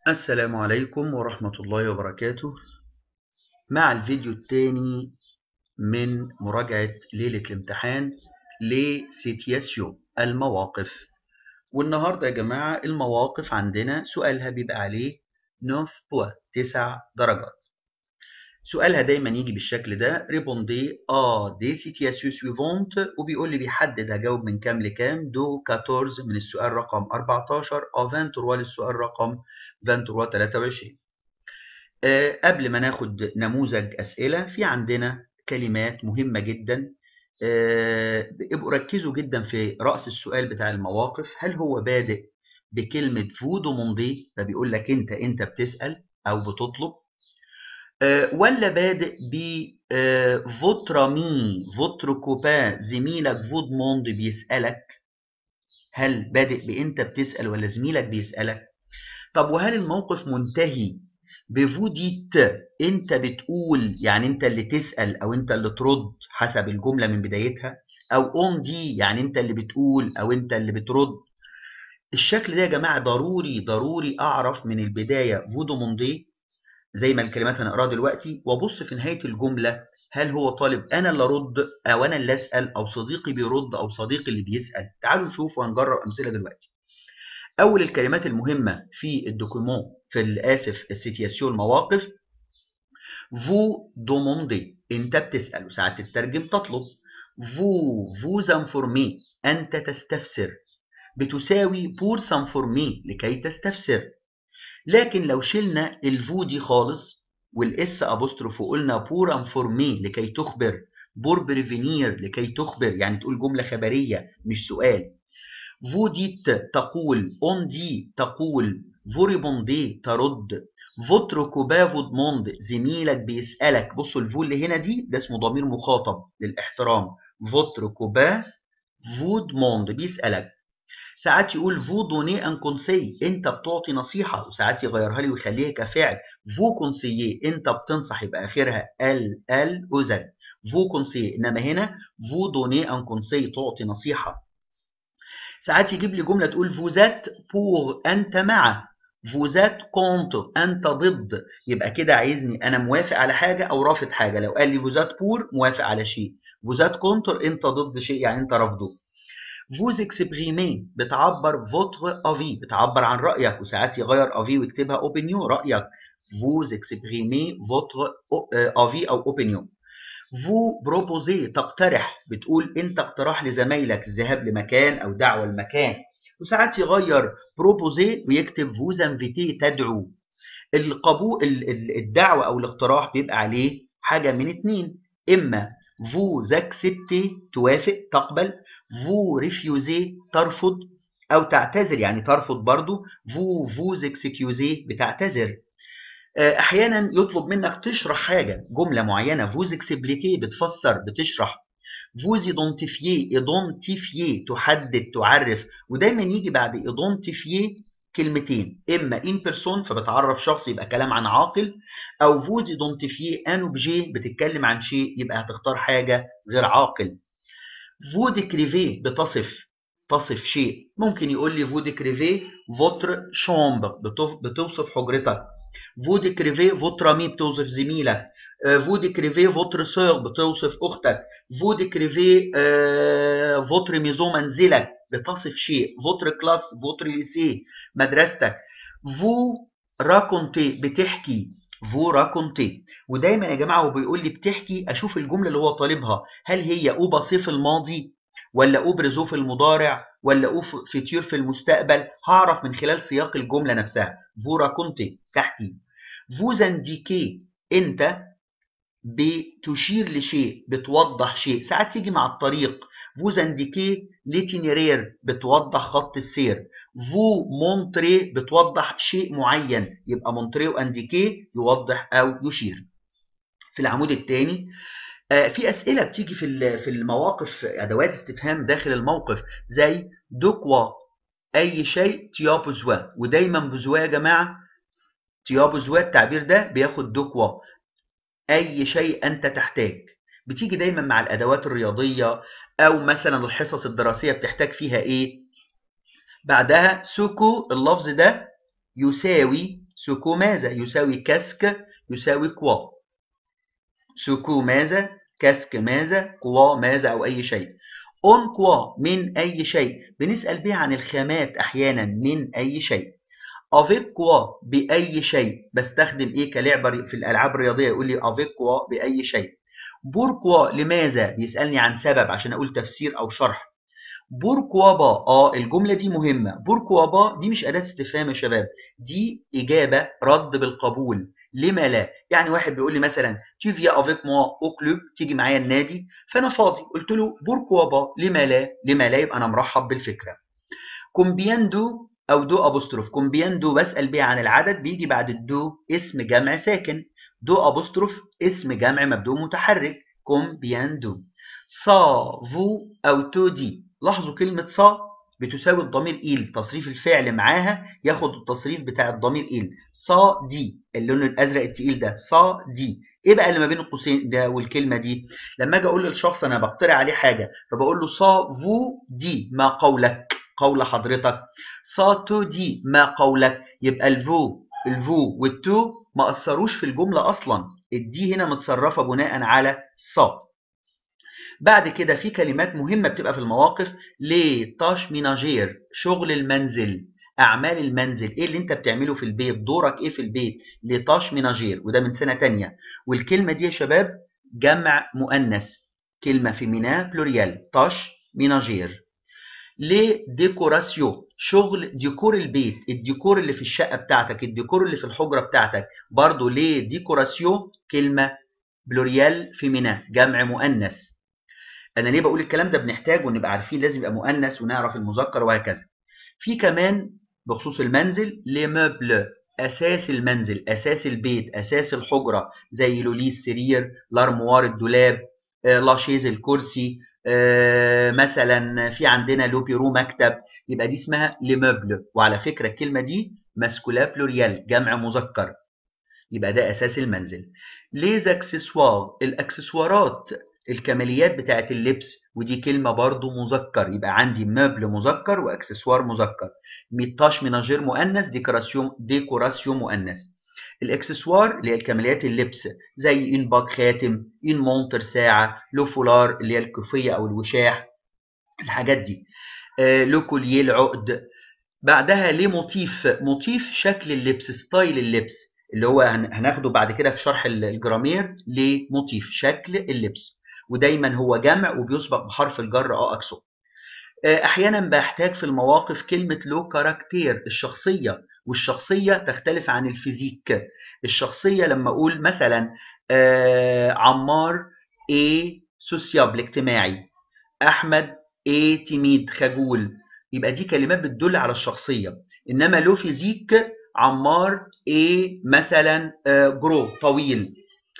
السلام عليكم ورحمة الله وبركاته مع الفيديو الثاني من مراجعة ليلة الامتحان لسيتياسيو المواقف والنهاردة يا جماعة المواقف عندنا سؤالها بيبقى عليه 9 بوا 9 درجات سؤالها دايما يجي بالشكل ده ريبوندي ا دي سيتياسيو سويفونت وبيقول لي بيحدد هجاوب من كام لكام دو 14 من السؤال رقم 14 ا 23 للسؤال رقم 23 23 أه قبل ما ناخد نموذج اسئله في عندنا كلمات مهمه جدا أه ابقوا ركزوا جدا في راس السؤال بتاع المواقف هل هو بادئ بكلمه فودو موندي فبيقول لك انت انت بتسال او بتطلب أه ولا بادئ ب فوتر مي فوتر كوبا زميلك فود موند بيسالك هل بادئ بانت بتسال ولا زميلك بيسالك طب وهل الموقف منتهي بفوديت انت بتقول يعني انت اللي تسال او انت اللي ترد حسب الجمله من بدايتها او اون دي يعني انت اللي بتقول او انت اللي بترد الشكل ده يا جماعه ضروري ضروري اعرف من البدايه فودو موندي زي ما الكلمات هنقراها دلوقتي وابص في نهايه الجمله هل هو طالب انا اللي ارد او انا اللي اسال او صديقي بيرد او صديقي اللي بيسال تعالوا نشوف وهنجرب امثله دلوقتي اول الكلمات المهمه في الدوكيمون في الاسف السيتياسيون المواقف فو دوموندي انت بتسال وساعات تترجم تطلب فو فوز انفورمي انت تستفسر بتساوي بور سانفورمي لكي تستفسر لكن لو شلنا الفو دي خالص والاس ابوستروف وقلنا بور انفورمي لكي تخبر بور بريفينير لكي تخبر يعني تقول جمله خبريه مش سؤال فو ديت تقول اون دي تقول فوريبوندي ترد فوتر كوبا فود موند زميلك بيسألك بصوا الفو اللي هنا دي ده اسمه ضمير مخاطب للاحترام فوتر كوبا فود موند بيسألك ساعات يقول فو دوني ان كونسي انت بتعطي نصيحه وساعات يغيرها لي ويخليها كفعل فو كونسيي انت بتنصح يبقى اخرها ال ال اوزد فو كونسيي انما هنا فو دوني ان كونسي تعطي نصيحه ساعات يجيب لي جمله تقول فوزات بور انت مع فوزات كونتر انت ضد يبقى كده عايزني انا موافق على حاجه او رافض حاجه لو قال لي فوزات بور موافق على شيء فوزات كونتر انت ضد شيء يعني انت رافضه فوز اكسبريمي بتعبر فوتر افي بتعبر عن رايك وساعات يغير افي ويكتبها اوبينيون رايك فوز اكسبريمي فوتر افي او اوبينيون فو بروبوزي تقترح بتقول انت اقتراح لزمايلك الذهاب لمكان او دعوه لمكان وساعات يغير بروبوزي ويكتب فوز انفيتي تدعو القبول الدعوه او الاقتراح بيبقى عليه حاجه من اتنين اما فوز اكسبتي توافق تقبل فو ريفيوزي ترفض او تعتذر يعني ترفض برضو فو فوز اكسكيوزي بتعتذر احيانا يطلب منك تشرح حاجه جمله معينه فوز اكسبليكي بتفسر بتشرح فوز ايدونتيفيي ايدونتيفيي تحدد تعرف ودايما يجي بعد ايدونتيفيي كلمتين اما ان بيرسون فبتعرف شخص يبقى كلام عن عاقل او فوز ايدونتيفيي ان اوبجي بتتكلم عن شيء يبقى هتختار حاجه غير عاقل فو ديكريفي بتصف تصف شيء ممكن يقول لي فو ديكريفي فوتر شامبر بتوصف حجرتك فو ديكريفي فوتر امي بتوصف زميلك فو ديكريفي فوتر سور بتوصف اختك فو ديكريفي فوتر ميزو منزلك بتصف شيء فوتر كلاس فوتر ليسي مدرستك فو راكونتي بتحكي فو راكونتي ودايما يا جماعه هو بيقول لي بتحكي اشوف الجمله اللي هو طالبها هل هي او باسي في الماضي ولا او بريزو في المضارع ولا او فيتير في المستقبل هعرف من خلال سياق الجمله نفسها فو راكونتي تحكي فو زانديكي انت بتشير لشيء بتوضح شيء ساعات تيجي مع الطريق فو زانديكي ليتينيرير بتوضح خط السير فو مونتري بتوضح شيء معين يبقى مونتري وانديكي يوضح او يشير في العمود الثاني في اسئله بتيجي في في المواقف ادوات استفهام داخل الموقف زي دوكوا اي شيء تيا بوزوا ودايما بوزوا يا جماعه تيا بوزوا التعبير ده بياخد دوكوا اي شيء انت تحتاج بتيجي دايما مع الادوات الرياضيه او مثلا الحصص الدراسيه بتحتاج فيها ايه بعدها سوكو اللفظ ده يساوي سكو ماذا يساوي كاسك يساوي كوا سكو ماذا كاسك ماذا كوا ماذا أو أي شيء اون كوا من أي شيء بنسأل بيه عن الخامات أحيانا من أي شيء افيك كوا بأي شيء بستخدم إيه كلعبة في الألعاب الرياضية يقول لي افيك كوا بأي شيء بوركوا لماذا بيسألني عن سبب عشان أقول تفسير أو شرح بوركوا با اه الجمله دي مهمه بوركوا با دي مش اداه استفهام يا شباب دي اجابه رد بالقبول لما لا يعني واحد بيقول لي مثلا tu viens avec moi au club تيجي معايا النادي فانا فاضي قلت له بوركوا با لما لا لما لا يبقى انا مرحب بالفكره كومبيان دو او دو ابوستروف كومبيان دو بسال بيه عن العدد بيجي بعد الدو اسم جمع ساكن دو ابوستروف اسم جمع مبدوء متحرك كومبيان دو سا فو او تو دي لاحظوا كلمة صا بتساوي الضمير إيل تصريف الفعل معاها ياخد التصريف بتاع الضمير إيل صا دي اللون الأزرق التقيل ده صا دي إيه بقى اللي ما بين القوسين ده والكلمة دي لما أجي أقول للشخص أنا بقترح عليه حاجة فبقول له صا فو دي ما قولك قول حضرتك صا تو دي ما قولك يبقى الفو الفو والتو ما أثروش في الجملة أصلا الدي هنا متصرفة بناء على صا بعد كده في كلمات مهمة بتبقى في المواقف ليه تاش ميناجير شغل المنزل أعمال المنزل إيه اللي أنت بتعمله في البيت دورك إيه في البيت لتاش ميناجير وده من سنة تانية والكلمة دي يا شباب جمع مؤنث كلمة فيمينا بلوريال تاش ميناجير ليه ديكوراسيو شغل ديكور البيت الديكور اللي في الشقة بتاعتك الديكور اللي في الحجرة بتاعتك برضو ليه ديكوراسيو كلمة بلوريال فيمينا جمع مؤنث انا ليه بقول الكلام ده بنحتاجه نبقى عارفين لازم يبقى مؤنث ونعرف المذكر وهكذا في كمان بخصوص المنزل لي موبل اساس المنزل اساس البيت اساس الحجره زي لولي السرير لارموار الدولاب لاشيز الكرسي مثلا في عندنا لو بيرو مكتب يبقى دي اسمها لي موبل وعلى فكره الكلمه دي ماسكولا بلوريال جمع مذكر يبقى ده اساس المنزل ليز اكسسوار الاكسسوارات الكماليات بتاعت اللبس ودي كلمة برضو مذكر يبقى عندي مبل مذكر واكسسوار مذكر ميتاش مناجير مؤنث ديكوراسيون ديكوراسيون مؤنث الاكسسوار اللي هي الكماليات اللبس زي ان باك خاتم ان مونتر ساعة لو فولار اللي هي الكوفية او الوشاح الحاجات دي آه لو كوليه العقد بعدها ليه موتيف موتيف شكل اللبس ستايل اللبس اللي هو هناخده بعد كده في شرح الجرامير لموتيف شكل اللبس ودايما هو جمع وبيسبق بحرف الجر اه اكسو احيانا بحتاج في المواقف كلمه لو كاركتير الشخصيه والشخصيه تختلف عن الفيزيك الشخصيه لما اقول مثلا آه عمار ايه سوسيابل اجتماعي احمد ايه تيميد خجول يبقى دي كلمات بتدل على الشخصيه انما لو فيزيك عمار ايه مثلا آه جرو طويل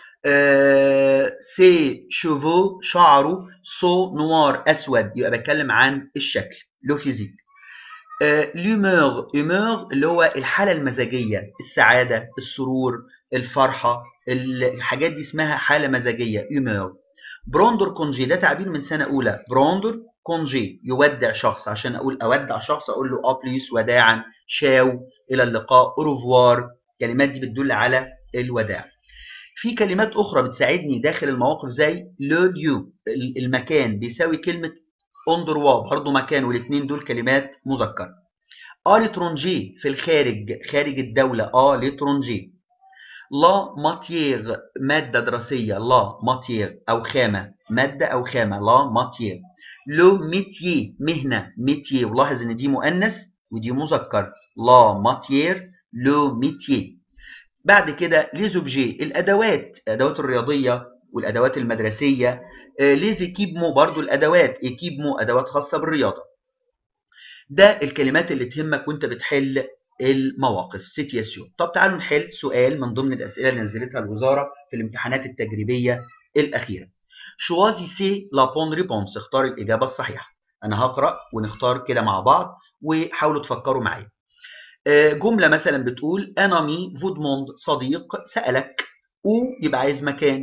آه سي شوفو شعره سو نوار اسود يبقى بتكلم عن الشكل لو فيزيك آه لومور اومور اللي هو الحاله المزاجيه السعاده السرور الفرحه الحاجات دي اسمها حاله مزاجيه اومور بروندر كونجي ده تعبير من سنه اولى بروندر كونجي يودع شخص عشان اقول اودع شخص اقول له ابليس وداعا شاو الى اللقاء اوروفوار الكلمات دي بتدل على الوداع في كلمات اخرى بتساعدني داخل المواقف زي لو ليو المكان بيساوي كلمه اندروا برضه مكان والاثنين دول كلمات مذكر اه لترونجي في الخارج خارج الدوله اه لترونجي لا ماتيير ماده دراسيه لا ماتيير او خامه ماده او خامه لا ماتيير لو ميتيي مهنه ميتيي ولاحظ ان دي مؤنث ودي مذكر لا ماتيير لو ميتيي بعد كده ليزوبجي الادوات الادوات الرياضيه والادوات المدرسيه ليز ايكيبمو برضو الادوات ايكيبمو ادوات خاصه بالرياضه ده الكلمات اللي تهمك وانت بتحل المواقف سيتياسيون طب تعالوا نحل سؤال من ضمن الاسئله اللي نزلتها الوزاره في الامتحانات التجريبيه الاخيره شوازي سي لا بون ريبونس اختار الاجابه الصحيحه انا هقرا ونختار كده مع بعض وحاولوا تفكروا معايا جمله مثلا بتقول انا مي فودموند صديق سالك او يبقى عايز مكان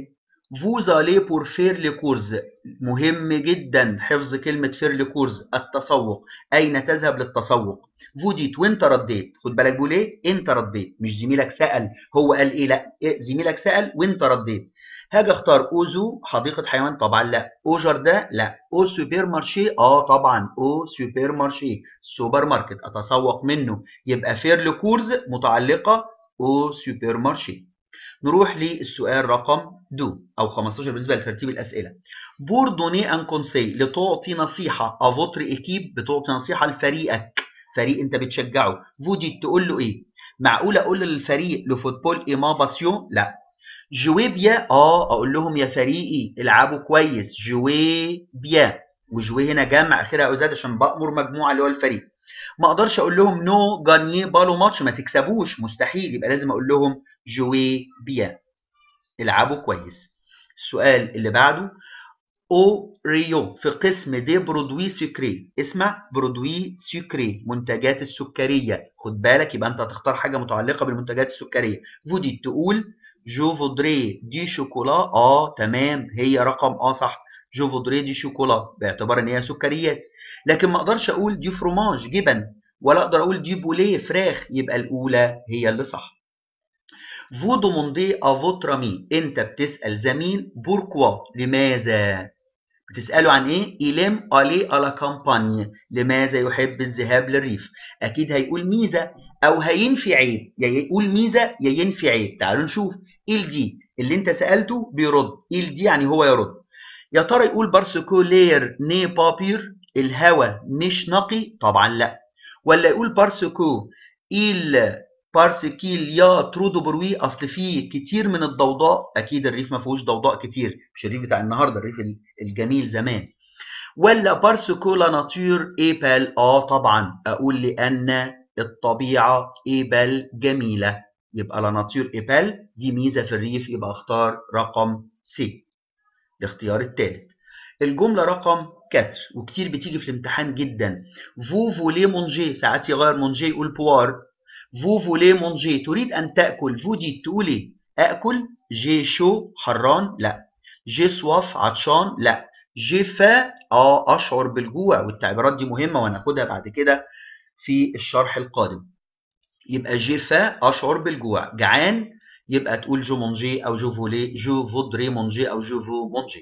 vous allez pour faire les courses مهم جدا حفظ كلمة faire les courses التسوق أين تذهب للتسوق vous dites وانت رديت خد بالك بقول ايه انت رديت مش زميلك سأل هو قال ايه لا إيه زميلك سأل وانت رديت هاجي اختار اوزو حديقة حيوان طبعا لا او جاردان لا او سوبر مارشي اه طبعا او سوبر مارشي سوبر ماركت اتسوق منه يبقى فير لكورز متعلقة او سوبر مارشي نروح للسؤال رقم دو او 15 بالنسبه لترتيب الاسئله بور دوني ان كونسي لتعطي نصيحه افوتر ايكيب بتعطي نصيحه لفريقك فريق انت بتشجعه فودي تقول له ايه معقول اقول للفريق لفوتبول ايما باسيون لا جوي بيا اه اقول لهم يا فريقي العبوا كويس جوي بيا وجوي هنا جمع اخرها او زاد عشان بامر مجموعه اللي هو الفريق ما اقدرش اقول لهم نو جانيي بالو ماتش ما تكسبوش مستحيل يبقى لازم اقول لهم جوي بيا العبوا كويس السؤال اللي بعده او ريو في قسم دي برودوي سكري اسمع برودوي سكري منتجات السكريه خد بالك يبقى انت هتختار حاجه متعلقه بالمنتجات السكريه فودي تقول جو فودري دي شوكولا اه تمام هي رقم اه صح جو فودري دي شوكولا باعتبار ان هي سكريات لكن ما اقدرش اقول دي فروماج جبن ولا اقدر اقول دي بوليه فراخ يبقى الاولى هي اللي صح فو دوموندي ا فوتر امي انت بتسال زميل بوركوا لماذا بتساله عن ايه إليم الي على كامباني لماذا يحب الذهاب للريف اكيد هيقول ميزه او هينفي عيب يا يقول ميزه يا ينفي عيب تعالوا نشوف إل دي اللي انت سالته بيرد إل دي يعني هو يرد يا ترى يقول بارسكو لير ني بابير الهوا مش نقي طبعا لا ولا يقول بارسكو إل بارسكيل يا ترودو بروي اصل فيه كتير من الضوضاء اكيد الريف ما فيهوش ضوضاء كتير مش الريف بتاع النهارده الريف الجميل زمان ولا بارسكو لا ناتور ايبال اه طبعا اقول لان الطبيعه ايبال جميله يبقى لا ناتور ايبال دي ميزه في الريف يبقى اختار رقم سي الاختيار الثالث الجمله رقم كاتر وكتير بتيجي في الامتحان جدا فو فولي مونجي ساعات يغير مونجي يقول بوار فو فولي مونجي تريد ان تاكل فو دي تقولي اكل جي شو حران لا جي سواف عطشان لا جي فا اه اشعر بالجوع والتعبيرات دي مهمه وهناخدها بعد كده في الشرح القادم يبقى جي فا اشعر بالجوع جعان يبقى تقول جو مونجي او جو فولي جو فودري مونجي او جو فو مونجي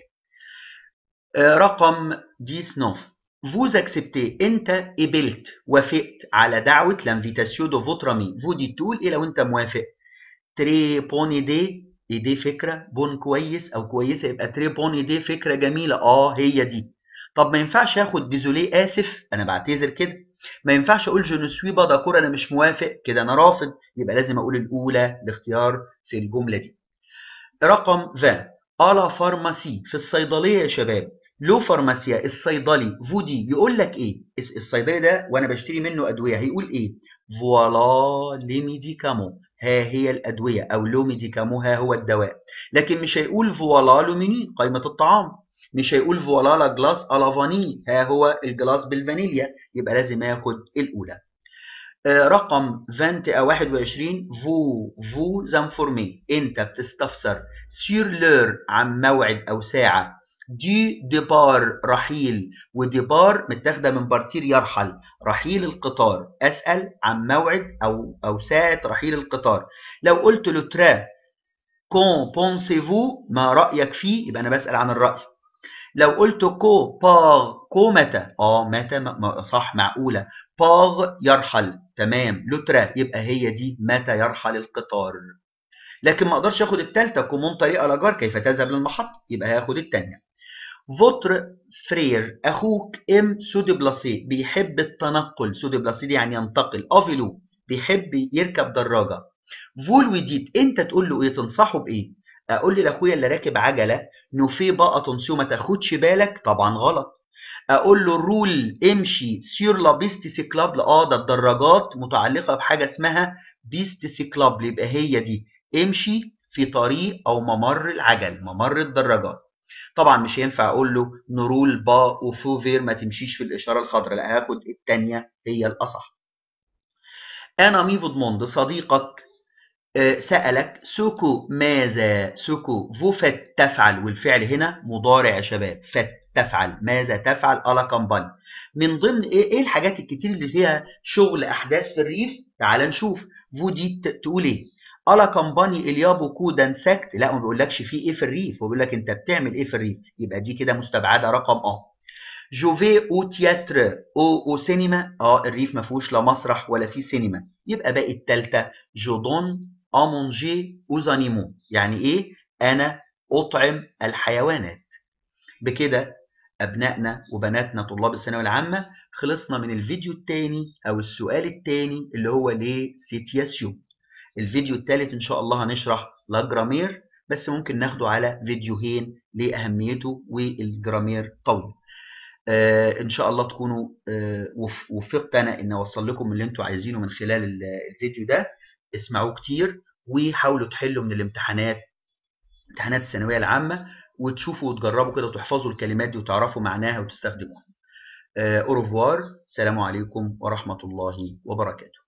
آه رقم 19 vous acceptez انت قبلت وافقت على دعوه لانفيتاسيون دو فوتر امي فو دي تقول ايه لو انت موافق تري بوني دي دي فكره بون كويس او كويسه يبقى تري بوني دي فكره جميله اه هي دي طب ما ينفعش اخد ديزولي اسف انا بعتذر كده ما ينفعش اقول جو نسوي داكور انا مش موافق كده انا رافض يبقى لازم اقول الاولى الاختيار في الجمله دي رقم 20 الا فارماسي في الصيدليه يا شباب لو فارماسيا الصيدلي فودي يقول لك ايه الصيدلي ده وانا بشتري منه ادويه هيقول ايه فوالا لي ميديكامو ها هي الادويه او لو ميديكامو ها هو الدواء لكن مش هيقول فوالا لو ميني قائمه الطعام مش هيقول فوالا لا جلاس الا فاني ها هو الجلاس بالفانيليا يبقى لازم ياخد الاولى آه رقم 20 او 21 فو فو زانفورمي انت بتستفسر سير لور عن موعد او ساعه دي ديبار رحيل وديبار متاخده من بارتير يرحل رحيل القطار اسال عن موعد او او ساعه رحيل القطار لو قلت له ترا كون بونسيفو ما رايك فيه يبقى انا بسال عن الراي لو قلت كو باغ كو متى اه متى ما صح معقوله باغ يرحل تمام لوترا يبقى هي دي متى يرحل القطار لكن ما اقدرش اخد الثالثه كومون طريقه لاجار كيف تذهب للمحطه يبقى هاخد الثانيه فوتر فرير اخوك ام سودي بلاسي بيحب التنقل سودي بلاسي دي يعني ينتقل افيلو بيحب يركب دراجه فول وديت انت تقول له ايه تنصحه بايه اقول لي لاخويا اللي راكب عجله نوفي بقى تنسيو ما تاخدش بالك طبعا غلط اقول له الرول امشي سير لا بيست سيكلاب اه ده الدراجات متعلقه بحاجه اسمها بيست سيكلاب يبقى هي دي امشي في طريق او ممر العجل ممر الدراجات طبعا مش هينفع اقول له نرول با وفوفير ما تمشيش في الاشاره الخضراء لا هاخد الثانيه هي الاصح انا مي فودموند صديقك آه، سألك سوكو ماذا سوكو فو فت تفعل والفعل هنا مضارع يا شباب فت تفعل ماذا تفعل ألا كامباني من ضمن ايه ايه الحاجات الكتير اللي فيها شغل احداث في الريف تعال نشوف فو دي تقول ايه ألا كامباني إليا بوكو دانسكت لا ما بيقولكش في ايه في الريف هو بيقول لك انت بتعمل ايه في الريف يبقى دي كده مستبعده رقم اه جوفي او تياتر او او سينما اه الريف ما فيهوش لا مسرح ولا فيه سينما يبقى باقي التالتة جودون ا مونجي اوز انيمو يعني ايه انا اطعم الحيوانات بكده ابنائنا وبناتنا طلاب الثانويه العامه خلصنا من الفيديو الثاني او السؤال الثاني اللي هو ليه سيتياسيون الفيديو الثالث ان شاء الله هنشرح لا جرامير بس ممكن ناخده على فيديوهين لاهميته والجرامير طويل آه ان شاء الله تكونوا آه وفقت انا ان اوصل لكم اللي انتوا عايزينه من خلال الفيديو ده اسمعوه كتير وحاولوا تحلوا من الامتحانات امتحانات الثانويه العامه وتشوفوا وتجربوا كده وتحفظوا الكلمات دي وتعرفوا معناها وتستخدموها. اوروفوار السلام عليكم ورحمه الله وبركاته.